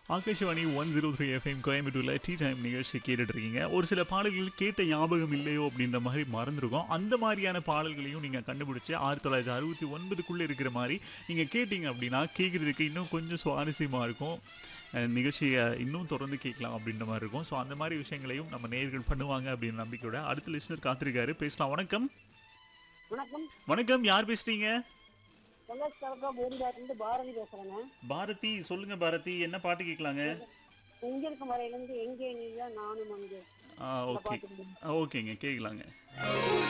Akashvani one zero three FM கோயம்புத்தூர்ல tea time நிகழ்ச்சி கேட்டுட்டு இருக்கீங்க ஒரு சில பாடல்கள் கேட்ட ஞாபகம் இல்லையோ அப்படின்ற மாதிரி மறந்துருக்கோம் அந்த மாதிரியான பாடல்களையும் நீங்க கண்டுபிடிச்சு ஆயிரத்தி தொள்ளாயிரத்தி அறுபத்தி ஒன்பதுக்குள்ள இருக்கிற மாதிரி நீங்க கேட்டீங்க அப்படின்னா கேட்கறதுக்கு இன்னும் கொஞ்சம் சுவாரஸ்யமா இருக்கும் அஹ் நிகழ்ச்சியை இன்னும் தொடர்ந்து கேட்கலாம் அப்படின்ற மாதிரி இருக்கும் ஸோ அந்த மாதிரி விஷயங்களையும் நம்ம நேயர்கள் பண்ணுவாங்க அப்படின்னு நம்பிக்கையோட அடுத்த லிஸ்னர் காத்திருக்காரு பேசலாம் வணக்கம் வணக்கம் வணக்கம் யார் பேசுறீங்க பொள்ளாச்சி தாலுக்கா போரிங்காட்டிலிருந்து பாரதி பேசுறேங்க பாரதி சொல்லுங்க பாரதி என்ன பாட்டு கேட்கலாங்க இங்க இருக்கும் வரையிலிருந்து எங்கே நீங்க நானும் அங்கே ஆ அந்த ஓகே பாட்டு ஓகேங்க கேட்கலாங்க